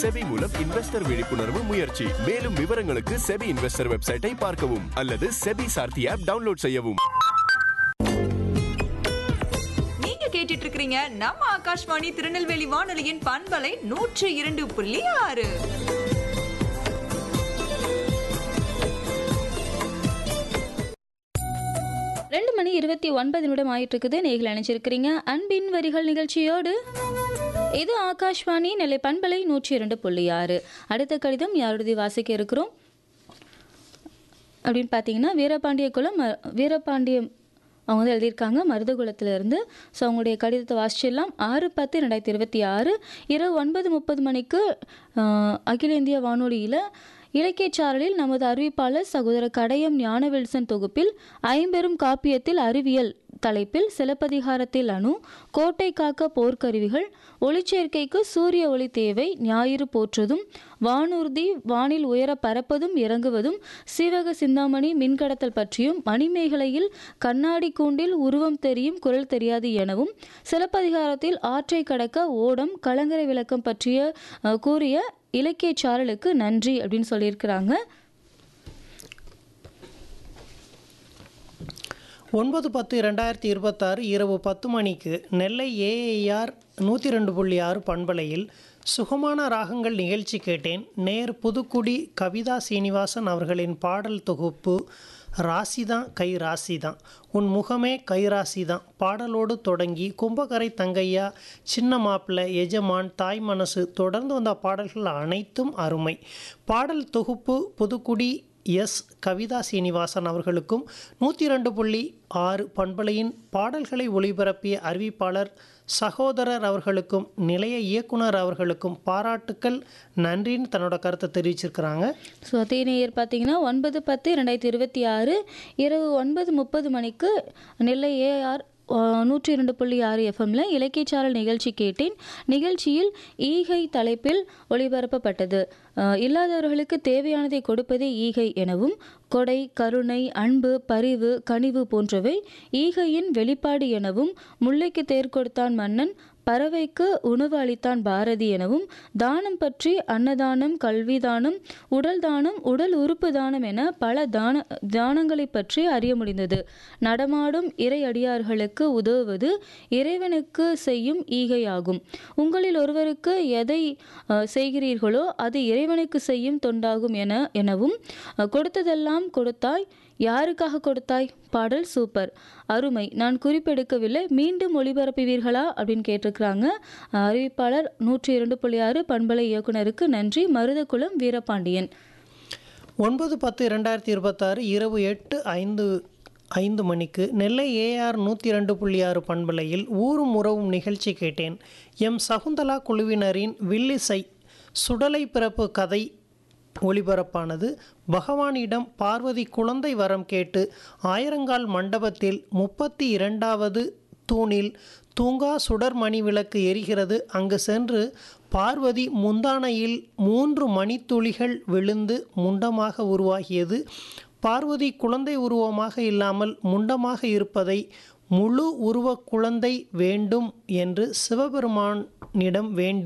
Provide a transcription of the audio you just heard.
SEBI மூலம் investor விழிப்புணர்வு முயற்சி மேலும் விவரங்களுக்கு செபி இன்வெஸ்டர் வெப்சைட்டை பார்க்கவும் அல்லது செபி சார்த்தி ஆப் டவுன்லோட் செய்யவும் நீங்க கேட்டுட்டு இருக்கிறீங்க நம்ம ஆகாஷ்வாணி திருநெல்வேலி வானொலியின் பண்பலை நூற்று இரண்டு புள்ளி ஆறு ரெண்டு மணி இருபத்தி ஒன்பது நிமிடம் ஆயிட்டு இருக்குது நீங்கள் நினைச்சிருக்கிறீங்க அன்பின் வரிகள் நிகழ்ச்சியோடு இது ஆகாஷ்வாணி நெல்லை பண்பலை நூற்றி இரண்டு புள்ளி ஆறு அடுத்த கடிதம் யாருடைய வாசிக்க இருக்கிறோம் அப்படின்னு பார்த்தீங்கன்னா வீரபாண்டிய குலம் ம- வீரபாண்டிய அவங்க வந்து எழுதியிருக்காங்க மருதகுலத்திலிருந்து ஸோ அவங்களுடைய கடிதத்தை வாசிச்சிடலாம் ஆறு பத்து ரெண்டாயிரத்தி இருபத்தி ஆறு இரவு ஒன்பது முப்பது மணிக்கு ஆஹ், அகில இந்திய வானொலியில் இலக்கியச்சாரலில் நமது அறிவிப்பாளர் சகோதரர் கடையம் ஞானவில்சன் தொகுப்பில் ஐம்பெரும் காப்பியத்தில் அறிவியல் தலைப்பில் சிலப்பதிகாரத்தில் அணு கோட்டை காக்க போர்க்கருவிகள் ஒளிச்சேர்க்கைக்கு சூரிய ஒளி தேவை ஞாயிறு போற்றுதும் வானூர்தி வானில் உயர பறப்பதும் இறங்குவதும் சீவக சிந்தாமணி மின்கடத்தல் பற்றியும் மணிமேகலையில் கண்ணாடி கூண்டில் உருவம் தெரியும் குரல் தெரியாது எனவும் சிலப்பதிகாரத்தில் ஆற்றை கடக்க ஓடம் கலங்கரை விளக்கம் பற்றிய அஹ், கூறிய இலக்கியச் சாரலுக்கு நன்றி அப்படின்னு சொல்லியிருக்கிறாங்க ஒன்பது பத்து ரெண்டாயிரத்தி இருபத்தாறு இரவு பத்து மணிக்கு நெல்லை ஏஐஆர் நூற்றி ரெண்டு புள்ளி ஆறு பண்பலையில் சுகமான ராகங்கள் நிகழ்ச்சி கேட்டேன் நேர் புதுக்குடி கவிதா சீனிவாசன் அவர்களின் பாடல் தொகுப்பு ராசிதான் கை ராசிதான் உன் முகமே கை ராசிதான் பாடலோடு தொடங்கி கும்பகரை தங்கையா சின்ன மாப்பிள்ளை எஜமான் தாய் மனசு தொடர்ந்து வந்த பாடல்கள் அனைத்தும் அருமை பாடல் தொகுப்பு புதுக்குடி எஸ் கவிதா சீனிவாசன் அவர்களுக்கும் நூற்றி ரெண்டு புள்ளி ஆறு பண்பலையின் பாடல்களை ஒளிபரப்பிய அறிவிப்பாளர் சகோதரர் அவர்களுக்கும் நிலைய இயக்குனர் அவர்களுக்கும் பாராட்டுக்கள் நன்றின்னு தன்னோட கருத்தை தெரிவிச்சிருக்கிறாங்க ஸோ அதே நேயர் பார்த்தீங்கன்னா ஒன்பது பத்து ரெண்டாயிரத்தி இருபத்தி ஆறு இரவு ஒன்பது முப்பது மணிக்கு நெல்லை ஏஆர் நூற்றி இரண்டு புள்ளி ஆறு எஃப்எம்ல இலக்கியச்சாரல் நிகழ்ச்சி கேட்டேன் நிகழ்ச்சியில் ஈகை தலைப்பில் ஒளிபரப்பப்பட்டது அஹ், இல்லாதவர்களுக்கு தேவையானதை கொடுப்பதே ஈகை எனவும் கொடை கருணை அன்பு பரிவு கனிவு போன்றவை ஈகையின் வெளிப்பாடு எனவும் முல்லைக்கு தேர் கொடுத்தான் மன்னன் பறவைக்கு உணவு அளித்தான் பாரதி எனவும் தானம் பற்றி அன்னதானம் கல்வி தானம் உடல் தானம் உடல் உறுப்பு தானம் என பல தான தானங்களை பற்றி அறிய முடிந்தது நடமாடும் இறை அடியார்களுக்கு உதவுவது இறைவனுக்கு செய்யும் ஈகையாகும் உங்களில் ஒருவருக்கு எதை அஹ், செய்கிறீர்களோ அது இறைவனுக்கு செய்யும் தொண்டாகும் என எனவும் அஹ், கொடுத்ததெல்லாம் கொடுத்தாய் யாருக்காக கொடுத்தாய் பாடல் சூப்பர் அருமை நான் குறிப்பெடுக்கவில்லை மீண்டும் ஒளிபரப்புவீர்களா அப்படின்னு கேட்டிருக்கிறாங்க அறிவிப்பாளர் நூற்றி இரண்டு புள்ளி ஆறு பண்பலை இயக்குனருக்கு நன்றி மருதகுலம் வீரபாண்டியன் ஒன்பது பத்து ரெண்டாயிரத்தி இருபத்தாறு இரவு எட்டு ஐந்து ஐந்து மணிக்கு நெல்லை ஏஆர் நூற்றி ரெண்டு புள்ளி ஆறு பண்பலையில் ஊரும் உறவும் நிகழ்ச்சி கேட்டேன் எம் சகுந்தலா குழுவினரின் வில்லிசை சுடலை பிறப்பு கதை ஒளிபரப்பானது பகவானிடம் பார்வதி குழந்தை வரம் கேட்டு ஆயிரங்கால் மண்டபத்தில் முப்பத்தி இரண்டாவது தூணில் தூங்கா சுடர் மணி விளக்கு எரிகிறது அங்கு சென்று பார்வதி முந்தானையில் மூன்று மணித்துளிகள் விழுந்து முண்டமாக உருவாகியது பார்வதி குழந்தை உருவமாக இல்லாமல் முண்டமாக இருப்பதை முழு உருவ குழந்தை வேண்டும் என்று சிவபெருமானிடம் வேண்டி